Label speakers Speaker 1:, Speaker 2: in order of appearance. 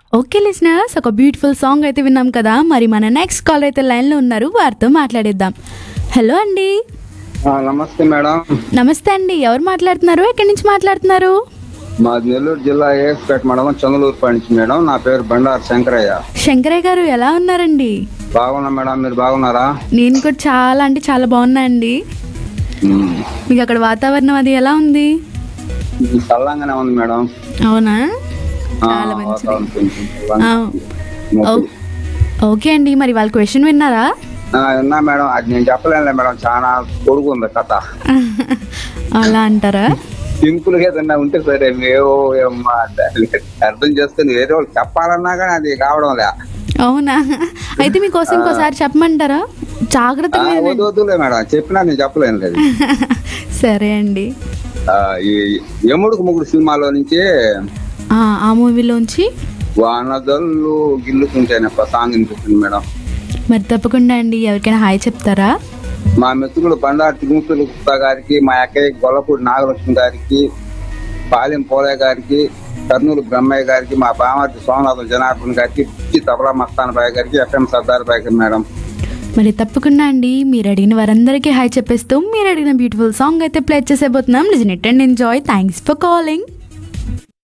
Speaker 1: Okay listeners ఒక beautiful song అయితే విన్నాం కదా మరి మన నెక్స్ట్ కాల్ అయితే లైన్లో ఉన్నారు వారితో మాట్లాడేద్దాం హలో అండి
Speaker 2: ఆ, నమస్తే మేడం
Speaker 1: నమస్తే అండి ఎవరు మాట్లాడుతున్నారు ఎక్కడి నుంచి మాట్లాడుతున్నారు
Speaker 2: మాది నెల్లూరు జిల్లా ఏఎస్పేట మండలం చంద్రలూరు నుంచి మేడం నా పేరు బండారు శంకరయ్య
Speaker 1: శంకరయ్య గారు ఎలా ఉన్నారండి
Speaker 2: బాగున్నా మేడం మీరు బాగున్నారా
Speaker 1: నేను కూడా చాలా అంటే చాలా బాగున్నా అండి
Speaker 2: ఉమ్.
Speaker 1: మీకు అక్కడ వాతావరణం అది ఎలా ఉంది
Speaker 2: ఇది చల్లంగానే ఉంది మేడం
Speaker 1: అవునా
Speaker 2: ఆ,
Speaker 1: చాలా మంచిది
Speaker 2: వాతావరణం కొంచెం
Speaker 1: ఆ,
Speaker 2: చల్లంగా ఉంది.
Speaker 1: ఓ- ఓకే అండి మరి వాళ్ళ క్వశ్చన్ విన్నారా
Speaker 2: ఆ, విన్నా మేడం అది నేను చెప్పలేనులే మేడం చాలా పొడుగు ఉంది కథ
Speaker 1: అలా అంటారా
Speaker 2: సింపుల్ గా ఏదన్నా ఉంటే సరే మేవో ఏమ్మా దాన్ని అర్థం చేసుకుని వేరే వాళ్ళు చెప్పాలన్నా కానీ అది కావడం లే
Speaker 1: అవునా అయితే మీకోసం ఇంకోసారి చెప్పమంటారా
Speaker 2: ఆ,
Speaker 1: జాగ్రత్తగా వినండి.
Speaker 2: వద్దు వద్దులే మేడం చెప్పినా నేను చెప్పలేను లేదు
Speaker 1: సరే అండి
Speaker 2: ఆ, ఈ యముడుకు ముగ్గురు సినిమాలో నుంచి
Speaker 1: ఆ, ఆ మూవీలోంచి
Speaker 2: వానదల్లు గిల్లుతుంటేనే ఒక సాంగ్ వినిపిస్తుంది మేడం
Speaker 1: మరి తప్పకుండా అండి ఎవరికైనా హాయ్ చెప్తారా
Speaker 2: మా మిత్రుడు బండారు తిరుమతులు గుప్తా గారికి మా అక్కయ్య గొల్లపూడి నాగలక్ష్మి గారికి పాలెం పోలయ్య గారికి కర్నూలు బ్రహ్మయ్య గారికి మా బామర్తి సోమనాథం జనార్దన్ గారికి పిచ్చి తబలా మస్తాన్ బాయ్ గారికి ఎఫ్ఎం సర్దార్ బాయ్ గారికి మేడం
Speaker 1: మరి తప్పకుండా అండి మీరు అడిగిన వారందరికీ హాయ్ చెప్పేస్తూ మీరు అడిగిన బ్యూటిఫుల్ సాంగ్ అయితే ప్లే చేసేపోతున్నాం listen it and enjoy thanks for calling